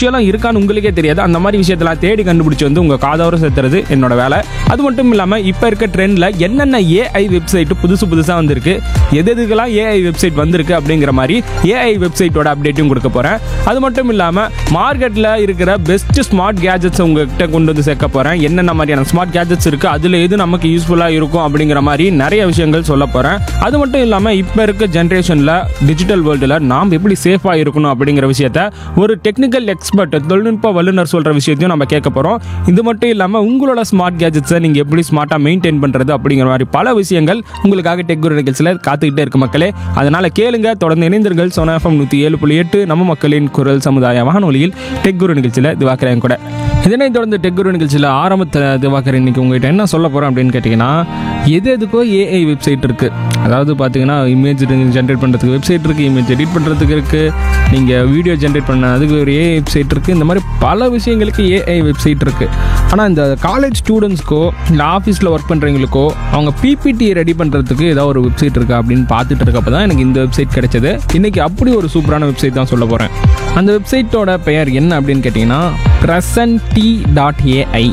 விஷயம்லாம் இருக்கான்னு உங்களுக்கே தெரியாது அந்த மாதிரி விஷயத்தெல்லாம் தேடி கண்டுபிடிச்சி வந்து உங்கள் காதோர சேர்த்துறது என்னோட வேலை அது மட்டும் இல்லாமல் இப்போ இருக்க ட்ரெண்டில் என்னென்ன ஏஐ வெப்சைட் புதுசு புதுசாக வந்திருக்கு எது எதுக்கெல்லாம் ஏஐ வெப்சைட் வந்திருக்கு அப்படிங்கிற மாதிரி ஏஐ வெப்சைட்டோட அப்டேட்டும் கொடுக்க போகிறேன் அது மட்டும் இல்லாமல் மார்க்கெட்டில் இருக்கிற பெஸ்ட் ஸ்மார்ட் கேஜெட்ஸ் உங்ககிட்ட கொண்டு வந்து சேர்க்க போகிறேன் என்னென்ன மாதிரியான ஸ்மார்ட் கேஜெட்ஸ் இருக்குது அதில் எது நமக்கு யூஸ்ஃபுல்லாக இருக்கும் அப்படிங்கிற மாதிரி நிறைய விஷயங்கள் சொல்ல போகிறேன் அது மட்டும் இல்லாமல் இப்போ இருக்க ஜென்ரேஷனில் டிஜிட்டல் வேர்ல்டில் நாம் எப்படி சேஃபாக இருக்கணும் அப்படிங்கிற விஷயத்த ஒரு டெக்னிக்கல் எக்ஸ்பர்ட் தொழில்நுட்ப வல்லுநர் சொல்கிற விஷயத்தையும் நம்ம கேட்க போகிறோம் இது மட்டும் இல்லாமல் உங்களோட ஸ்மார்ட் கேஜெட்ஸை நீங்கள் எப்படி ஸ்மார்ட்டாக மெயின்டைன் பண்ணுறது அப்படிங்கிற மாதிரி பல விஷயங்கள் உங்களுக்காக டெக் குரு நிகழ்ச்சியில் காத்துக்கிட்டே இருக்கு மக்களே அதனால் கேளுங்க தொடர்ந்து இணைந்தீர்கள் சோனா எஃப்எம் நூற்றி ஏழு புள்ளி எட்டு நம்ம மக்களின் குரல் சமுதாய வானொலியில் டெக் குரு நிகழ்ச்சியில் திவாக்கரேன் கூட இதனைத் தொடர்ந்து டெக் குரு நிகழ்ச்சியில் ஆரம்பத்தில் திவாகர் இன்னைக்கு உங்ககிட்ட என்ன சொல்ல போகிறோம் அப்படின்னு கேட்டிங்கன்னா எது எதுக்கோ ஏஐ வெப்சைட் இருக்குது அதாவது பார்த்தீங்கன்னா இமேஜ் ஜென்ரேட் பண்ணுறதுக்கு வெப்சைட் இருக்குது இமேஜ் எடிட் பண்ணுறதுக்கு இருக்குது நீங்கள் வீடியோ ஜென்ரேட் பண்ண அதுக்கு ஒரு ஏஐ வெப்சைட் இருக்குது இந்த மாதிரி பல விஷயங்களுக்கு ஏஐ வெப்சைட் இருக்குது ஆனால் இந்த காலேஜ் ஸ்டூடெண்ட்ஸ்க்கோ இல்லை ஆஃபீஸில் ஒர்க் பண்ணுறவங்களுக்கோ அவங்க பிபிடி ரெடி பண்ணுறதுக்கு ஏதாவது ஒரு வெப்சைட் இருக்கா அப்படின்னு பார்த்துட்டு இருக்கப்போ தான் எனக்கு இந்த வெப்சைட் கிடைச்சது இன்றைக்கி அப்படி ஒரு சூப்பரான வெப்சைட் தான் சொல்ல போகிறேன் அந்த வெப்சைட்டோட பெயர் என்ன அப்படின்னு கேட்டிங்கன்னா presenti dot AI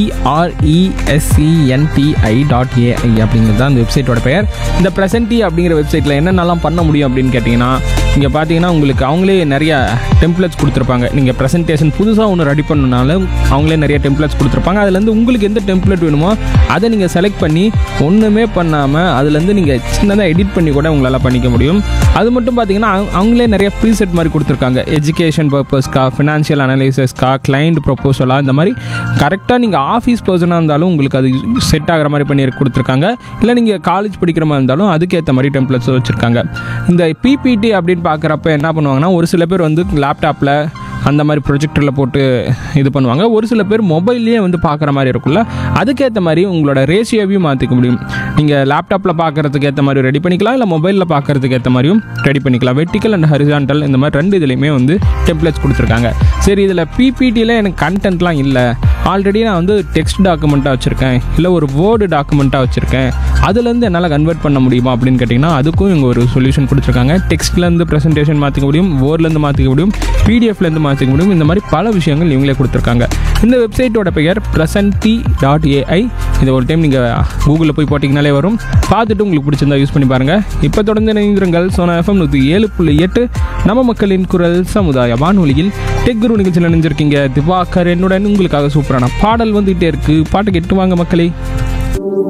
PRESENTI dot AI அப்படிங்கிறது தான் அந்த வெப்சைட்டோட பெயர் இந்த ப்ரெசன்டி அப்படிங்கிற வெப்சைட்டில் என்னென்னலாம் பண்ண முடியும் அப்படின்னு கேட்டிங்கன்னா இங்கே பார்த்தீங்கன்னா உங்களுக்கு அவங்களே நிறைய டெம்ப்ளேட்ஸ் கொடுத்துருப்பாங்க நீங்கள் ப்ரெசன்டேஷன் புதுசாக ஒன்று ரெடி பண்ணனாலும் அவங்களே நிறைய டெம்ப்ளேட்ஸ் கொடுத்துருப்பாங்க அதுலேருந்து உங்களுக்கு எந்த டெம்ப்ளேட் வேணுமோ அதை நீங்கள் செலக்ட் பண்ணி ஒன்றுமே பண்ணாமல் அதுலேருந்து நீங்கள் சின்னதாக எடிட் பண்ணி கூட உங்களால் பண்ணிக்க முடியும் அது மட்டும் பார்த்தீங்கன்னா அவங்க- அவங்களே நிறைய ப்ரீசெட் மாதிரி கொடுத்துருக்காங்க எஜுகேஷன் பர்பஸ்க்கா ஃபினான்ஷியல் அனலைசஸ்க்கா கிளைண்ட் ப்ரொப்போசலாக இந்த மாதிரி கரெக்டாக நீங்கள் ஆஃபீஸ் பர்சனாக இருந்தாலும் உங்களுக்கு அது செட் ஆகிற மாதிரி பண்ணி கொடுத்துருக்காங்க இல்லை நீங்கள் காலேஜ் படிக்கிற மாதிரி இருந்தாலும் அதுக்கேற்ற மாதிரி டெம்ப்ளேட்ஸ் வச்சுருக்காங்க இந்த பிபிடி அப்படின்னு பார்க்குறப்ப என்ன பண்ணுவாங்கன்னா ஒரு சில பேர் வந்து லேப்டாப்பில் அந்த மாதிரி ப்ரொஜெக்டரில் போட்டு இது பண்ணுவாங்க ஒரு சில பேர் மொபைல்லேயே வந்து பார்க்குற மாதிரி இருக்கும்ல அதுக்கேற்ற மாதிரி உங்களோட ரேஷியோவையும் மாற்றிக்க முடியும் நீங்கள் லேப்டாப்பில் பார்க்குறதுக்கு ஏற்ற மாதிரி ரெடி பண்ணிக்கலாம் இல்லை மொபைலில் பார்க்குறதுக்கு ஏற்ற மாதிரியும் ரெடி பண்ணிக்கலாம் வெர்டிக்கல் அண்ட் ஹரிசான்டல் இந்த மாதிரி ரெண்டு இதுலேயுமே வந்து டெம்ப்ளேட்ஸ் கொடுத்துருக்காங்க சரி இதில் பிபிடியில் எனக்கு கண்டென்ட்லாம் இல்லை ஆல்ரெடி நான் வந்து டெக்ஸ்ட் டாக்குமெண்ட்டாக வச்சுருக்கேன் இல்லை ஒரு வேர்டு டாக்குமெண்ட்டாக வச்சுருக்கேன் அதுலேருந்து என்னால் கன்வெர்ட் பண்ண முடியுமா அப்படின்னு கேட்டிங்கன்னா அதுக்கும் இவங்க ஒரு சொல்யூஷன் கொடுத்துருக்காங்க டெக்ஸ்ட்லேருந்து ப்ரெசன்டேஷன் மாற்றிக்க முடியும் வேர்ட்லேருந்து மாற்றிக்க முடியும் பிடிஎஃப்லேருந்து மாற்றிக்க முடியும் இந்த மாதிரி பல விஷயங்கள் இவங்களே கொடுத்துருக்காங்க இந்த வெப்சைட்டோட பெயர் ப்ரெசன்டி டாட் ஏஐ இதை ஒரு டைம் நீங்கள் கூகுளில் போய் போட்டிங்கனாலே வரும் பார்த்துட்டு உங்களுக்கு பிடிச்சிருந்தா யூஸ் பண்ணி பாருங்கள் இப்போ தொடர்ந்து இணைந்திருங்கள் சோனா எஃப்எம் நூற்றி ஏழு புள்ளி எட்டு நம்ம மக்களின் குரல் சமுதாய வானொலியில் டெக் குரு நிகழ்ச்சியில் நினைஞ்சிருக்கீங்க திவாகர் என்னுடன் உங்களுக்காக சூப்பரான பாடல் வந்துகிட்டே இருக்குது பாட்டு கேட்டு வாங்க மக்களே